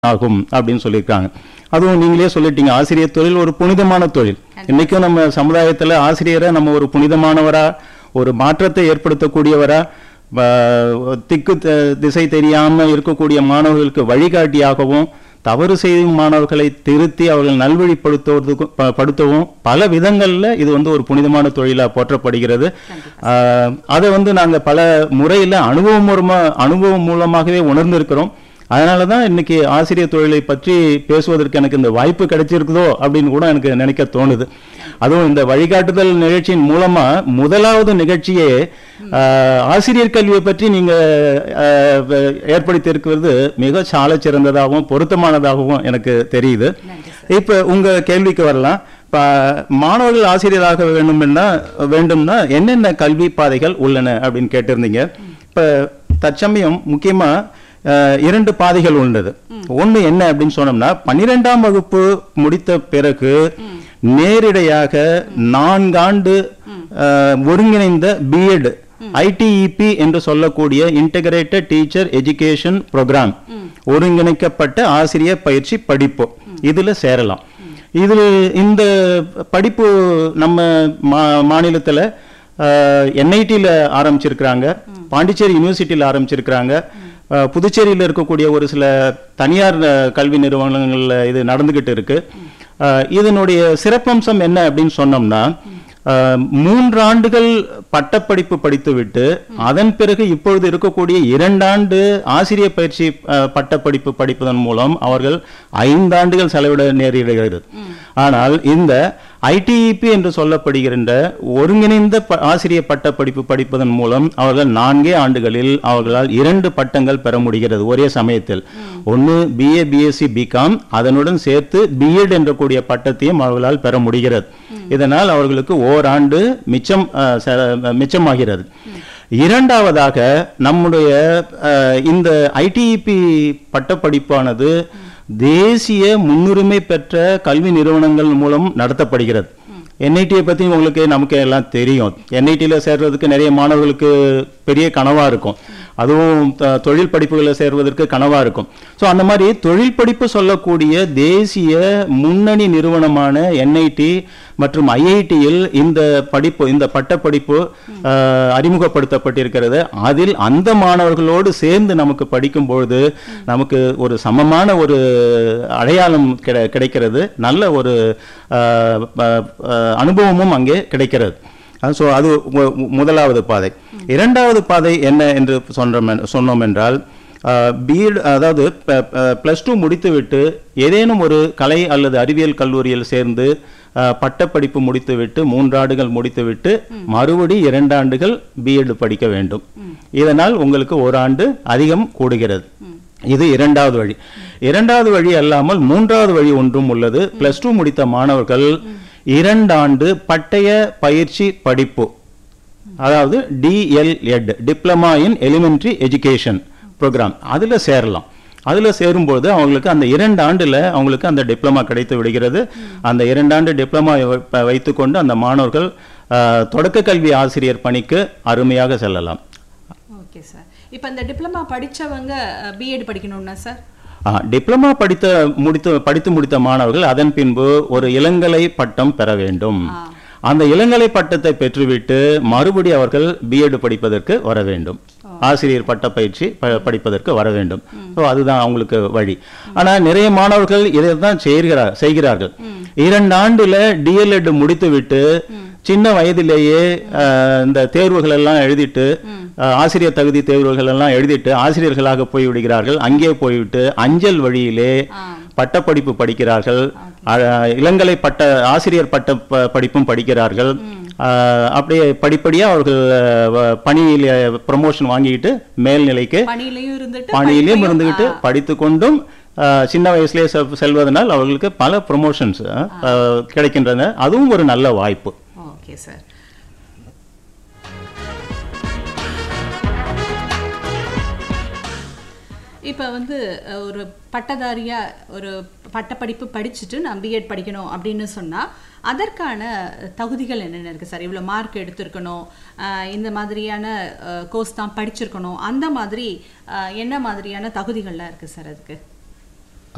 ஆகும் அப்படின்னு சொல்லியிருக்காங்க அதுவும் நீங்களே சொல்லிட்டீங்க ஆசிரியர் தொழில் ஒரு புனிதமான தொழில் இன்னைக்கும் நம்ம சமுதாயத்துல ஆசிரியரை நம்ம ஒரு புனிதமானவரா ஒரு மாற்றத்தை ஏற்படுத்தக்கூடியவரா வ- திக்கு த- திசை தெரியாம இருக்கக்கூடிய மாணவர்களுக்கு வழிகாட்டியாகவும் தவறு செய்யும் மாணவர்களை திருத்தி அவர்கள் நல்வழிப்படுத்துவதற்கு ப- படுத்தவும் பல விதங்கள்ல இது வந்து ஒரு புனிதமான தொழிலா போற்றப்படுகிறது ஆஹ், அதை வந்து நாங்க பல முறையில அனுபவம் மூலமா அனுபவம் மூலமாகவே உணர்ந்திருக்கிறோம் அதனால தான் இன்னைக்கு ஆசிரியர் தொழிலை பற்றி பேசுவதற்கு எனக்கு இந்த வாய்ப்பு கிடைச்சிருக்குதோ அப்படின்னு கூட எனக்கு நினைக்க தோணுது அதுவும் இந்த வழிகாட்டுதல் நிகழ்ச்சியின் மூலமா முதலாவது நிகழ்ச்சியே ஆஹ், ஆசிரியர் கல்வியை பற்றி நீங்க ஆஹ், வ- ஏற்படுத்தி இருக்கிறது மிக சால சிறந்ததாகவும் பொருத்தமானதாகவும் எனக்கு தெரியுது இப்ப உங்க கேள்விக்கு வரலாம் இப்ப மாணவர்கள் ஆசிரியராக வேண்டும்னா வேண்டும்னா என்னென்ன கல்வி பாதைகள் உள்ளன அப்படின்னு கேட்டிருந்தீங்க இப்ப தற்சமயம் முக்கியமா அஹ், இரண்டு பாதைகள் உள்ளது ஒண்ணு என்ன அப்படின்னு சொன்னோம்னா பன்னிரெண்டாம் வகுப்பு முடித்த பிறகு நேரிடையாக நான்காண்டு அஹ், ஒருங்கிணைந்த பிஎட் ஐடிஇபி என்று சொல்லக்கூடிய இன்டகிரேட்டட் டீச்சர் எஜுகேஷன் ப்ரோக்ராம் ஒருங்கிணைக்கப்பட்ட ஆசிரியர் பயிற்சி படிப்பு இதுல சேரலாம் இதில் இந்த படிப்பு நம்ம மா மாநிலத்தில் என்ஐடியில் ஆரம்பிச்சிருக்கிறாங்க பாண்டிச்சேரி யூனிவர்சிட்டியில் ஆரம்பிச்சிருக்கிறாங்க அஹ், புதுச்சேரியில் இருக்கக்கூடிய ஒரு சில தனியார் அஹ், கல்வி நிறுவனங்களில் இது நடந்துகிட்டு இருக்கு அஹ், இதனுடைய சிறப்பம்சம் என்ன அப்படின்னு சொன்னோம்னா அஹ், மூன்றாண்டுகள் பட்டப்படிப்பு படித்துவிட்டு அதன் பிறகு இப்பொழுது இருக்கக்கூடிய இரண்டாண்டு ஆசிரியர் பயிற்சி அஹ், பட்டப்படிப்பு படிப்பதன் மூலம் அவர்கள் ஐந்தாண்டுகள் செலவிட நேரிடுகிறது ஆனால் இந்த ஐடிஇபி என்று சொல்லப்படுகின்ற ஒருங்கிணைந்த ப- ஆசிரியர் பட்டப்படிப்பு படிப்பதன் மூலம் அவர்கள் நான்கே ஆண்டுகளில் அவர்களால் இரண்டு பட்டங்கள் பெற முடிகிறது ஒரே சமயத்தில் ஒன்று பிஏ பிஎஸ்சி பிகாம் அதனுடன் சேர்த்து பிஎட் என்ற கூடிய பட்டத்தையும் அவர்களால் பெற முடிகிறது இதனால் அவர்களுக்கு ஓராண்டு மிச்சம் அஹ், செ- மிச்சமாகிறது இரண்டாவதாக நம்முடைய அஹ், இந்த ஐடிஇபி பட்டப்படிப்பானது தேசிய முன்னுரிமை பெற்ற கல்வி நிறுவனங்கள் மூலம் நடத்தப்படுகிறது என்ஐடியை பத்தி உங்களுக்கு நமக்கு எல்லாம் தெரியும் என்ஐடியில் சேர்றதுக்கு நிறைய மாணவர்களுக்கு பெரிய கனவா இருக்கும் அதுவும் த- தொழில் படிப்புகளில் சேர்வதற்கு கனவா இருக்கும் ஸோ அந்த மாதிரி தொழில் படிப்பு சொல்லக்கூடிய தேசிய முன்னணி நிறுவனமான என்ஐடி மற்றும் ஐஐடியில் இந்த படிப்பு இந்த பட்டப்படிப்பு அஹ், அறிமுகப்படுத்தப்பட்டிருக்கிறது அதில் அந்த மாணவர்களோடு சேர்ந்து நமக்கு படிக்கும் பொழுது நமக்கு ஒரு சமமான ஒரு அடையாளம் கிடை- கிடைக்கிறது நல்ல ஒரு அஹ், ப- அஹ், அனுபவமும் அங்கே கிடைக்கிறது ஸோ அது மு- மு- முதலாவது பாதை இரண்டாவது பாதை என்ன என்று சொன்னோம் என்- சொன்னோம் என்றால் பிஎட் அதாவது ப்ளஸ் டூ முடித்துவிட்டு ஏதேனும் ஒரு கலை அல்லது அறிவியல் கல்லூரியில் சேர்ந்து அஹ், பட்டப்படிப்பு முடித்துவிட்டு மூன்றாண்டுகள் முடித்துவிட்டு மறுபடி இரண்டாண்டுகள் பிஎட் படிக்க வேண்டும் இதனால் உங்களுக்கு ஓராண்டு அதிகம் கூடுகிறது இது இரண்டாவது வழி இரண்டாவது வழி அல்லாமல் மூன்றாவது வழி ஒன்றும் உள்ளது பிளஸ் டூ முடித்த மாணவர்கள் இரண்டாண்டு பட்டய பயிற்சி படிப்பு அதாவது DElEd diploma in elementary education programme அதுல சேரலாம் அதுல சேரும்போது அவங்களுக்கு அந்த இரண்டு ஆண்டுல அவங்களுக்கு அந்த டிப்ளமா கிடைத்து விடுகிறது அந்த இரண்டாண்டு டிப்ளமா வைத்துக்கொண்டு அந்த மாணவர்கள் அஹ், தொடக்க கல்வி ஆசிரியர் பணிக்கு அருமையாக செல்லலாம் ஓகே சார் இப்போ இந்த டிப்ளமா படிச்சவங்க பிஎட் படிக்கணும்னா சார் ஆ, டிப்ளமா படித்த முடித்து படித்து முடித்த மாணவர்கள் அதன் பின்பு ஒரு இளங்கலை பட்டம் பெற வேண்டும் அந்த இளங்கலை பட்டத்தை பெற்றுவிட்டு மறுபடி அவர்கள் பிஎட் படிப்பதற்கு வர வேண்டும் ஆசிரியர் பட்ட பயிற்சி ப- படிப்பதற்கு வர வேண்டும் ஸோ அதுதான் அவங்களுக்கு வழி ஆனா நிறைய மாணவர்கள் இதை தான் செய்கிறார் செய்கிறார்கள் இரண்டு ஆண்டுல டிஎல்எட் முடித்துவிட்டு சின்ன வயதிலேயே அஹ், இந்த தேர்வுகள் எல்லாம் எழுதிட்டு அஹ், ஆசிரியர் தகுதி தேர்வுகள் எல்லாம் எழுதிட்டு ஆசிரியர்களாக போய் விடுகிறார்கள் அங்கே போய்விட்டு அஞ்சல் வழியிலே பட்டப்படிப்பு படிக்கிறார்கள் அஹ், இளங்கலை பட்ட ஆசிரியர் பட்ட ப- படிப்பும் படிக்கிறார்கள் அஹ், அப்படியே படிப்படியா அவர்கள் அஹ், பணியில் ப்ரமோஷன் வாங்கிட்டு மேல்நிலைக்கு பணியிலையும் இருந்துட்டு பணியிலையும் படிப்பையும், இருந்துகிட்டு படித்து கொண்டும் அஹ், சின்ன வயசுலேயே செ- செல்வதனால் அவர்களுக்கு பல ப்ரமோஷன்ஸ் கிடைக்கின்றன அதுவும் ஒரு நல்ல வாய்ப்பு ஓகே சார் இப்போ வந்து அஹ், ஒரு பட்டதாரியா ஒரு பட்டப்படிப்பு படிச்சுட்டு நான் பிஎட் படிக்கணும் அப்படின்னு சொன்னா அதற்கான தகுதிகள் என்னென்ன இருக்கு சார் இவ்வளோ மார்க் எடுத்திருக்கணும் அஹ், இந்த மாதிரியான கோர்ஸ் தான் படிச்சிருக்கணும் அந்த மாதிரி அஹ், என்ன மாதிரியான தகுதிகள்லாம் இருக்கு சார் அதுக்கு